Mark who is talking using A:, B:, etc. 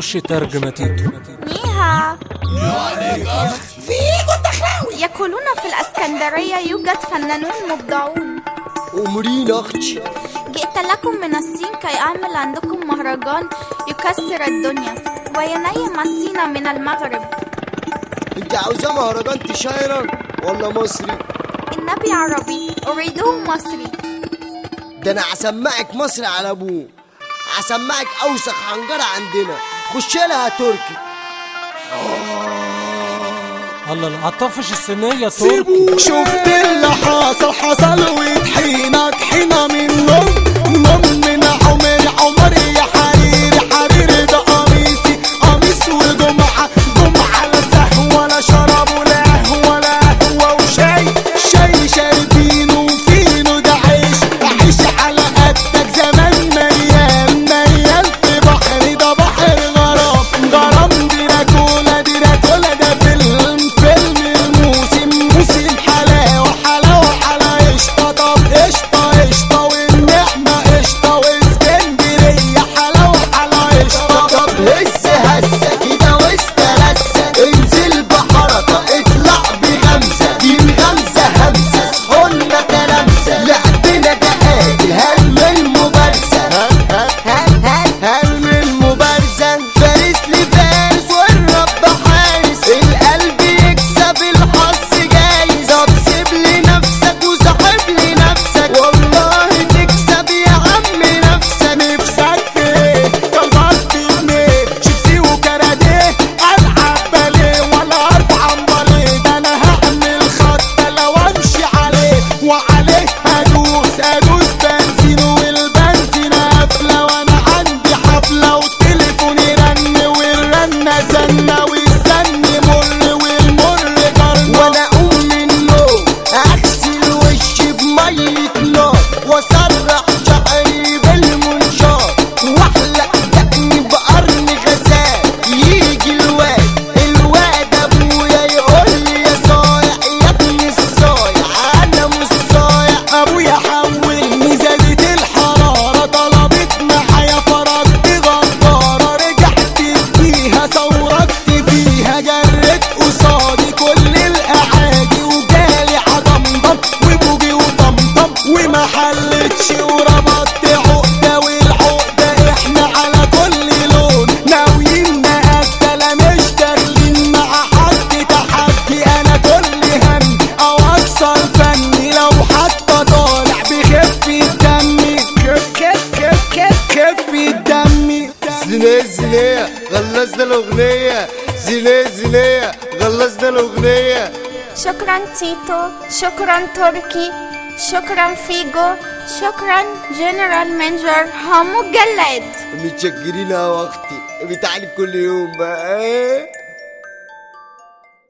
A: خش ترجمة تيتو
B: نيها
C: فيجو الدخلاوي
B: يقولون في الأسكندرية يوجد فنانون مبدعون
C: أمرين أختي
B: جئت لكم من الصين كي أعمل عندكم مهرجان يكسر الدنيا وينيم الصين من المغرب
C: أنت عاوزة مهرجان تشايرة ولا مصري؟
B: النبي عربي أريده مصري
C: ده أنا هسمعك مصري على أبوه هسمعك أوسخ حنجرة عندنا خش لها تركي
A: الله الله هتطفش الصينية تركي
D: شفت اللي حصل حصل وطحينك حينة من نوم نوم من عمر عمر يا حريري حريري ده قميصي قميص وجمعة جمعة لا سهو ولا شرب ولا قهوة ولا قهوة وشاي شاي شاربينه وفينه ده عيش عيش على قدك زمان ميال ميال في بحر ده بحر غرام غرام دراكولا دراكولا ده فيلم فيلم الموسم موسم حلاوة حلاوة على قشطة طب قشطة قشطة والنعمة قشطة واسكندرية حلاوة على قشطة طب
C: هسه هسه كده واسترسه انزل بحركة اطلع بغمزة دي غمزة همزة قلنا تلامسة لعبنا ده قاتل هل من مبارزة هل هل هل من مبارزة فارس لفارس والرب حارس القلب يكسب الحظ جايز طب سيب لنفسك وصاحب لنفسك والله تكسب يا عم نفسك
D: نفسك في ايه كلبات بجنيه شيبسي وكاراتيه العب باليه ولا ارفع امباليه ده انا هعمل خط لو امشي عليه وعليه هدوس ادوس بنزين والبنزين قافله وانا عندي حفله وتليفوني رن والرنه زنه والزن مر والمر جرنه
C: وانا اقوم من النوم اغسل وشي بمية نار واسرح شعري بالمنشار واحلق دقني بقرن غزال يجي الواد الواد ابويا يقول لي يا صايع يا ابني الصايع انا مش صايع
D: ابويا حولني زادت الحرارة طلبت معايا فرجت غدارة رجعت فيها صورت فيها جرت قصادي كل الاعادي وجالي عضمضم وبوجي وطمطم وما حلتش وربطت عقدة والعقدة احنا على كل لون ناويين نقتل مش داخلين مع حد تحدي انا كل هم اوصل فني لو حتى طالع بخفة دمي خف خف خف خف خفة دمي
C: زنيه زنيه خلصنا الاغنية زنيه زنيه خلصنا الاغنية
B: شكرا تيتو شكرا تركي شكرا فيجو شكرا جنرال مانجر حمو جلاد
C: متشكرين يا اختي بتعالي كل يوم بقى